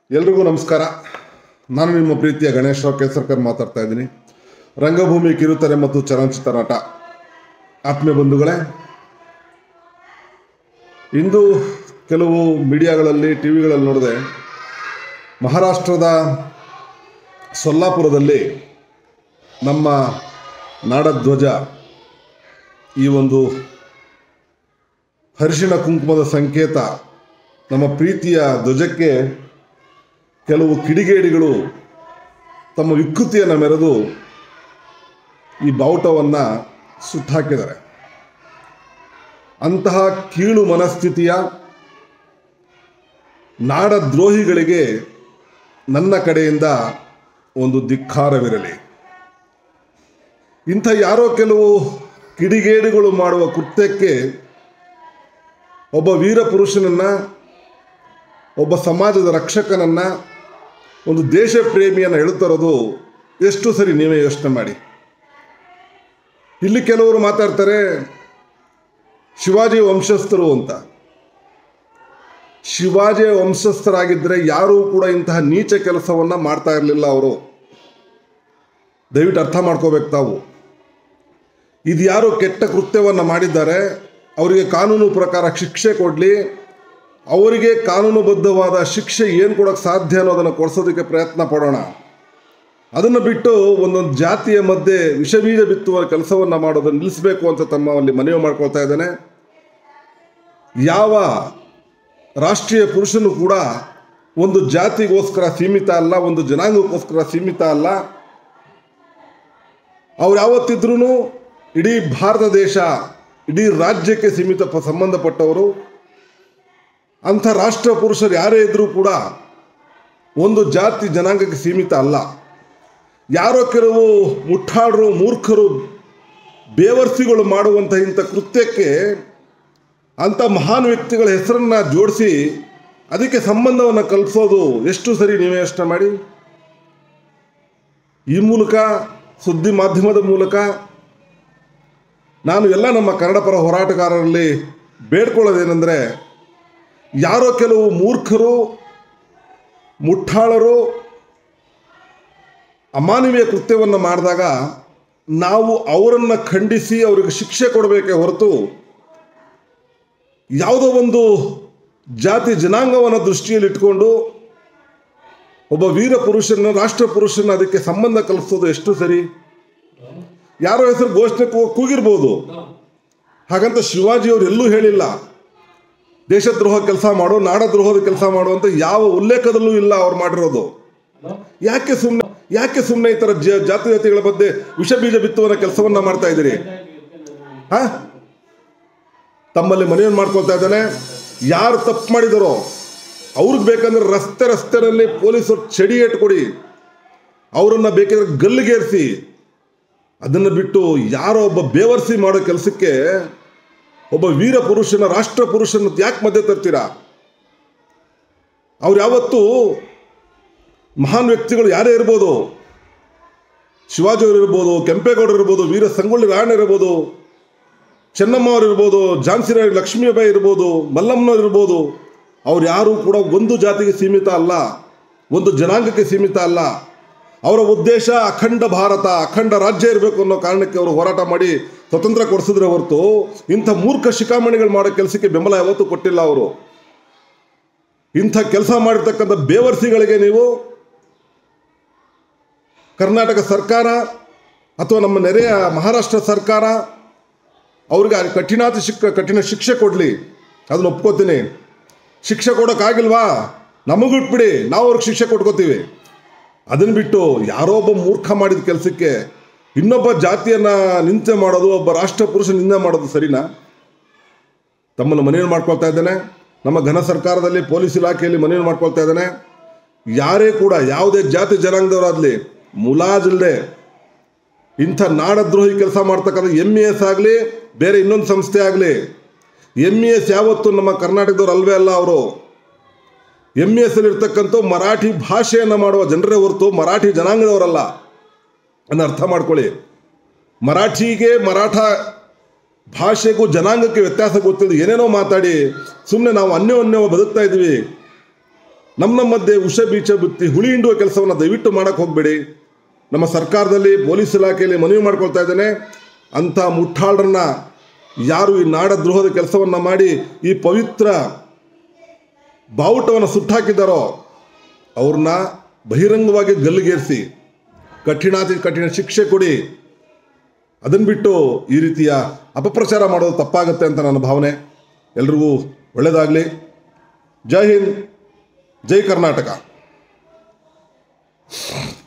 ಎಲ್ರಿಗೂ ನಮಸ್ಕಾರ ನಾನು ನಿಮ್ಮ ಪ್ರೀತಿಯ ಗಣೇಶ್ ರಾವ್ ಕೇಸರ್ಕರ್ ಮಾತಾಡ್ತಾ ಇದ್ದೀನಿ ರಂಗಭೂಮಿ ಕಿರುತೆರೆ ಮತ್ತು ಚಲನಚಿತ್ರ ನಟ ಆತ್ಮೀಯ ಬಂಧುಗಳೇ ಇಂದು ಕೆಲವು ಮೀಡಿಯಾಗಳಲ್ಲಿ ಟಿ ವಿಗಳಲ್ಲಿ ನೋಡಿದೆ ಮಹಾರಾಷ್ಟ್ರದ ಸೊಲ್ಲಾಪುರದಲ್ಲಿ ನಮ್ಮ ನಾಡಧ್ವಜ ಈ ಒಂದು ಅರಿಶಿಣ ಕುಂಕುಮದ ಸಂಕೇತ ನಮ್ಮ ಪ್ರೀತಿಯ ಧ್ವಜಕ್ಕೆ ಕೆಲವು ಕಿಡಿಗೇಡಿಗಳು ತಮ್ಮ ವಿಕೃತಿಯನ್ನು ಮೆರೆದು ಈ ಬಾವುಟವನ್ನು ಸುಟ್ಟಾಕಿದ್ದಾರೆ ಅಂತಹ ಕೀಳು ಮನಸ್ಥಿತಿಯ ನಾಡದ್ರೋಹಿಗಳಿಗೆ ನನ್ನ ಕಡೆಯಿಂದ ಒಂದು ಧಿಕ್ಕಾರವಿರಲಿ ಇಂಥ ಯಾರೋ ಕೆಲವು ಕಿಡಿಗೇಡಿಗಳು ಮಾಡುವ ಕೃತ್ಯಕ್ಕೆ ಒಬ್ಬ ವೀರ ಪುರುಷನನ್ನು ಒಬ್ಬ ಸಮಾಜದ ರಕ್ಷಕನನ್ನು ಒಂದು ದೇಶ ಪ್ರೇಮಿಯನ್ನು ಹೇಳ್ತಾರೋದು ಎಷ್ಟು ಸರಿ ನೀವೇ ಯೋಚನೆ ಮಾಡಿ ಇಲ್ಲಿ ಕೆಲವರು ಮಾತಾಡ್ತಾರೆ ಶಿವಾಜಿ ವಂಶಸ್ಥರು ಅಂತ ಶಿವಾಜಿಯ ವಂಶಸ್ಥರಾಗಿದ್ದರೆ ಯಾರೂ ಕೂಡ ಇಂತಹ ನೀಚ ಕೆಲಸವನ್ನು ಮಾಡ್ತಾ ಇರಲಿಲ್ಲ ಅವರು ದಯವಿಟ್ಟು ಅರ್ಥ ಮಾಡ್ಕೋಬೇಕು ತಾವು ಇದು ಯಾರು ಕೆಟ್ಟ ಕೃತ್ಯವನ್ನು ಮಾಡಿದ್ದಾರೆ ಅವರಿಗೆ ಕಾನೂನು ಪ್ರಕಾರ ಶಿಕ್ಷೆ ಕೊಡಲಿ ಅವರಿಗೆ ಕಾನೂನುಬದ್ಧವಾದ ಶಿಕ್ಷೆ ಏನು ಕೊಡೋಕ್ಕೆ ಸಾಧ್ಯ ಅನ್ನೋದನ್ನು ಕೊಡಿಸೋದಕ್ಕೆ ಪ್ರಯತ್ನ ಪಡೋಣ ಅದನ್ನು ಬಿಟ್ಟು ಒಂದೊಂದು ಜಾತಿಯ ಮಧ್ಯೆ ವಿಷಬೀಜ ಬಿತ್ತುವ ಕೆಲಸವನ್ನು ಮಾಡೋದನ್ನು ನಿಲ್ಲಿಸಬೇಕು ಅಂತ ತಮ್ಮಲ್ಲಿ ಮನವಿ ಮಾಡ್ಕೊಳ್ತಾ ಇದ್ದೇನೆ ಯಾವ ರಾಷ್ಟ್ರೀಯ ಪುರುಷನು ಕೂಡ ಒಂದು ಜಾತಿಗೋಸ್ಕರ ಸೀಮಿತ ಅಲ್ಲ ಒಂದು ಜನಾಂಗಕ್ಕೋಸ್ಕರ ಸೀಮಿತ ಅಲ್ಲ ಅವ್ರು ಯಾವತ್ತಿದ್ರೂ ಇಡೀ ಭಾರತ ದೇಶ ಇಡೀ ರಾಜ್ಯಕ್ಕೆ ಸೀಮಿತ ಪ- ಸಂಬಂಧಪಟ್ಟವರು ಅಂಥ ರಾಷ್ಟ್ರ ಪುರುಷರು ಯಾರೇ ಇದ್ದರೂ ಕೂಡ ಒಂದು ಜಾತಿ ಜನಾಂಗಕ್ಕೆ ಸೀಮಿತ ಅಲ್ಲ ಯಾರೋ ಕೆಲವು ಮುಟ್ಟಾಡರು ಮೂರ್ಖರು ಬೇವರ್ಸಿಗಳು ಮಾಡುವಂಥ ಇಂಥ ಕೃತ್ಯಕ್ಕೆ ಅಂಥ ಮಹಾನ್ ವ್ಯಕ್ತಿಗಳ ಹೆಸರನ್ನು ಜೋಡಿಸಿ ಅದಕ್ಕೆ ಸಂಬಂಧವನ್ನು ಕಲ್ಪಿಸೋದು ಎಷ್ಟು ಸರಿ ನೀವೇ ಯೋಚನೆ ಮಾಡಿ ಈ ಮೂಲಕ ಸುದ್ದಿ ಮಾಧ್ಯಮದ ಮೂಲಕ ನಾನು ಎಲ್ಲ ನಮ್ಮ ಕನ್ನಡ ಪರ ಹೋರಾಟಗಾರರಲ್ಲಿ ಬೇಡ್ಕೊಳ್ಳೋದೇನೆಂದರೆ ಯಾರೋ ಕೆಲವು ಮೂರ್ಖರು ಮುಟ್ಟಾಳರು ಅಮಾನವೀಯ ಕೃತ್ಯವನ್ನು ಮಾಡಿದಾಗ ನಾವು ಅವರನ್ನು ಖಂಡಿಸಿ ಅವರಿಗೆ ಶಿಕ್ಷೆ ಕೊಡಬೇಕೇ ಹೊರತು ಯಾವುದೋ ಒಂದು ಜಾತಿ ಜನಾಂಗವನ್ನು ದೃಷ್ಟಿಯಲ್ಲಿ ಇಟ್ಕೊಂಡು ಒಬ್ಬ ವೀರ ಪುರುಷನ ರಾಷ್ಟ್ರ ಪುರುಷನ ಅದಕ್ಕೆ ಸಂಬಂಧ ಕಲ್ಪಿಸೋದು ಎಷ್ಟು ಸರಿ ಯಾರೋ ಹೆಸರು ಘೋಷಣೆ ಕೂ- ಕೂಗಿರ್ಬೋದು ಹಾಗಂತ ಶಿವಾಜಿಯವರು ಎಲ್ಲೂ ಹೇಳಿಲ್ಲ ದೇಶದ್ರೋಹ ಕೆಲಸ ಮಾಡು ನಾಡದ್ರೋಹದ ಕೆಲಸ ಮಾಡು ಅಂತ ಯಾವ ಉಲ್ಲೇಖದಲ್ಲೂ ಇಲ್ಲ ಅವ್ರು ಮಾಡಿರೋದು ಯಾಕೆ ಸುಮ್ಮನೆ ಯಾಕೆ ಸುಮ್ಮನೆ ಈ ಥರ ಜ ಜಾತಿ ಜಾತಿಗಳ ಮಧ್ಯೆ ವಿಷ ಬೀಜ ಬಿತ್ತುವ ಕೆಲಸವನ್ನ ಮಾಡ್ತಾ ಇದ್ದೀರಿ ಹಾ ತಮ್ಮಲ್ಲಿ ಮನವಿಯನ್ನು ಮಾಡ್ಕೊಳ್ತಾ ಇದ್ದಾನೆ ಯಾರು ತಪ್ಪು ಮಾಡಿದಾರೋ ಅವ್ರಿಗೆ ಬೇಕಂದ್ರೆ ರಸ್ತೆ ರಸ್ತೆನಲ್ಲಿ ಪೊಲೀಸರು ಚಡಿ ಏಟ್ ಕೊಡಿ ಅವರನ್ನು ಬೇಕಿದ್ರೆ ಗಲ್ಲಿಗೇರಿಸಿ ಅದನ್ನು ಬಿಟ್ಟು ಯಾರೋ ಒಬ್ಬ ಬೇವರ್ಸಿ ಮಾಡೋ ಕೆಲಸಕ್ಕೆ ಒಬ್ಬ ವೀರ ಪುರುಷನ ರಾಷ್ಟ್ರ ಪುರುಷನ ಯಾಕೆ ಮಧ್ಯೆ ತರ್ತೀರಾ ಅವ್ರು ಯಾವತ್ತೂ ಮಹಾನ್ ವ್ಯಕ್ತಿಗಳು ಯಾರೇ ಇರ್ಬೋದು ಶಿವಾಜಿಯವರು ಇರ್ಬೋದು ಕೆಂಪೇಗೌಡರು ಇರ್ಬೋದು ವೀರ ಸಂಗೊಳ್ಳಿ ರಾಯಣ್ಣ ಇರ್ಬೋದು ಚೆನ್ನಮ್ಮ ಅವ್ರು ಇರ್ಬೋದು ಝಾನ್ಸಿ ರಾಣಿ ಲಕ್ಷ್ಮೀಬಾಯಿ ಇರ್ಬೋದು ಮಲ್ಲಮ್ಮನವ್ರು ಇರ್ಬೋದು ಅವ್ರು ಯಾರೂ ಕೂಡ ಒಂದು ಜಾತಿಗೆ ಸೀಮಿತ ಅಲ್ಲ ಒಂದು ಜನಾಂಗಕ್ಕೆ ಸೀಮಿತ ಅಲ್ಲ ಅವರ ಉದ್ದೇಶ ಅಖಂಡ ಭಾರತ ಅಖಂಡ ರಾಜ್ಯ ಇರಬೇಕು ಅನ್ನೋ ಕಾರಣಕ್ಕೆ ಅವರು ಹೋರಾಟ ಮಾಡಿ ಸ್ವತಂತ್ರ ಕೊಡಿಸಿದ್ರೆ ಹೊರತು ಇಂಥ ಮೂರ್ಖ ಶಿಖಾಮಣಿಗಳು ಮಾಡೋ ಕೆಲಸಕ್ಕೆ ಬೆಂಬಲ ಯಾವತ್ತೂ ಕೊಟ್ಟಿಲ್ಲ ಅವರು ಇಂಥ ಕೆಲಸ ಮಾಡಿರ್ತಕ್ಕಂಥ ಬೇವರ್ಸಿಗಳಿಗೆ ನೀವು ಕರ್ನಾಟಕ ಸರ್ಕಾರ ಅಥವಾ ನಮ್ಮ ನೆರೆಯ ಮಹಾರಾಷ್ಟ್ರ ಸರ್ಕಾರ ಅವ್ರಿಗೆ ಆ ಕಠಿಣಾತಿ ಶಿಕ್ ಕಠಿಣ ಶಿಕ್ಷೆ ಕೊಡಲಿ ಅದನ್ನ ಒಪ್ಕೋತೀನಿ ಶಿಕ್ಷೆ ಕೊಡೋಕ್ಕಾಗಿಲ್ವಾ ನಮಗೂ ಇಟ್ಬಿಡಿ ನಾವು ಅವ್ರಿಗೆ ಶಿಕ್ಷೆ ಕೊಟ್ಕೋತೀವಿ ಅದನ್ನು ಬಿಟ್ಟು ಯಾರೋ ಒಬ್ಬ ಮೂರ್ಖ ಮಾಡಿದ ಕೆಲಸಕ್ಕೆ ಇನ್ನೊಬ್ಬ ಜಾತಿಯನ್ನು ನಿಂದೆ ಮಾಡೋದು ಒಬ್ಬ ರಾಷ್ಟ್ರ ಪುರುಷ ನಿಂದೆ ಮಾಡೋದು ಸರಿನಾ ತಮ್ಮನ್ನು ಮನವಿ ಮಾಡ್ಕೊಳ್ತಾ ಇದ್ದೇನೆ ನಮ್ಮ ಘನ ಸರ್ಕಾರದಲ್ಲಿ ಪೊಲೀಸ್ ಇಲಾಖೆಯಲ್ಲಿ ಮನವಿ ಮಾಡ್ಕೊಳ್ತಾ ಇದ್ದೇನೆ ಯಾರೇ ಕೂಡ ಯಾವುದೇ ಜಾತಿ ಜನಾಂಗದವರಾಗಲಿ ಮುಲಾಜಿಲ್ಲದೆ ಇಂಥ ನಾಡದ್ರೋಹಿ ಕೆಲಸ ಮಾಡ್ತಕ್ಕಂಥ ಎಮ್ ಇ ಎಸ್ ಆಗಲಿ ಬೇರೆ ಇನ್ನೊಂದು ಸಂಸ್ಥೆ ಆಗಲಿ ಎಮ್ ಇ ಎಸ್ ಯಾವತ್ತು ನಮ್ಮ ಕರ್ನಾಟಕದವ್ರು ಅಲ್ವೇ ಅಲ್ಲ ಅವರು ಎಮ್ ಇ ಎಸ್ ಇರ್ತಕ್ಕಂಥ ಮರಾಠಿ ಭಾಷೆಯನ್ನು ಮಾಡುವ ಜನರೇ ಹೊರತು ಮರಾಠಿ ಜನಾಂಗದವರಲ್ಲ ಅದನ್ನು ಅರ್ಥ ಮಾಡ್ಕೊಳ್ಳಿ ಮರಾಠಿಗೆ ಮರಾಠ ಭಾಷೆಗೂ ಜನಾಂಗಕ್ಕೆ ವ್ಯತ್ಯಾಸ ಗೊತ್ತಿಲ್ಲ ಏನೇನೋ ಮಾತಾಡಿ ಸುಮ್ಮನೆ ನಾವು ಅನ್ಯೋನ್ಯ ಬದುಕ್ತಾ ಇದ್ವಿ ನಮ್ಮ ನಮ್ಮ ಮಧ್ಯೆ ಉಷ ಬೀಚ ಬಿತ್ತಿ ಹುಳಿ ಹಿಂಡುವ ಕೆಲಸವನ್ನು ದಯವಿಟ್ಟು ಮಾಡಕ್ಕೆ ಹೋಗಬೇಡಿ ನಮ್ಮ ಸರ್ಕಾರದಲ್ಲಿ ಪೊಲೀಸ್ ಇಲಾಖೆಯಲ್ಲಿ ಮನವಿ ಮಾಡ್ಕೊಳ್ತಾ ಇದ್ದೇನೆ ಅಂಥ ಮುಟ್ಟಾಳರನ್ನ ಯಾರು ಈ ನಾಡ ದ್ರೋಹದ ಕೆಲಸವನ್ನು ಮಾಡಿ ಈ ಪವಿತ್ರ ಬಾವುಟವನ್ನು ಸುಟ್ಟಾಕಿದ್ದಾರೋ ಅವ್ರನ್ನ ಬಹಿರಂಗವಾಗಿ ಗಲ್ಲಿಗೇರಿಸಿ ಕಠಿಣಾತಿ ಕಠಿಣ ಶಿಕ್ಷೆ ಕೊಡಿ ಅದನ್ನು ಬಿಟ್ಟು ಈ ರೀತಿಯ ಅಪಪ್ರಚಾರ ಮಾಡೋದು ತಪ್ಪಾಗುತ್ತೆ ಅಂತ ನನ್ನ ಭಾವನೆ ಎಲ್ರಿಗೂ ಒಳ್ಳೆಯದಾಗಲಿ ಜೈ ಹಿಂದ್ ಜೈ ಕರ್ನಾಟಕ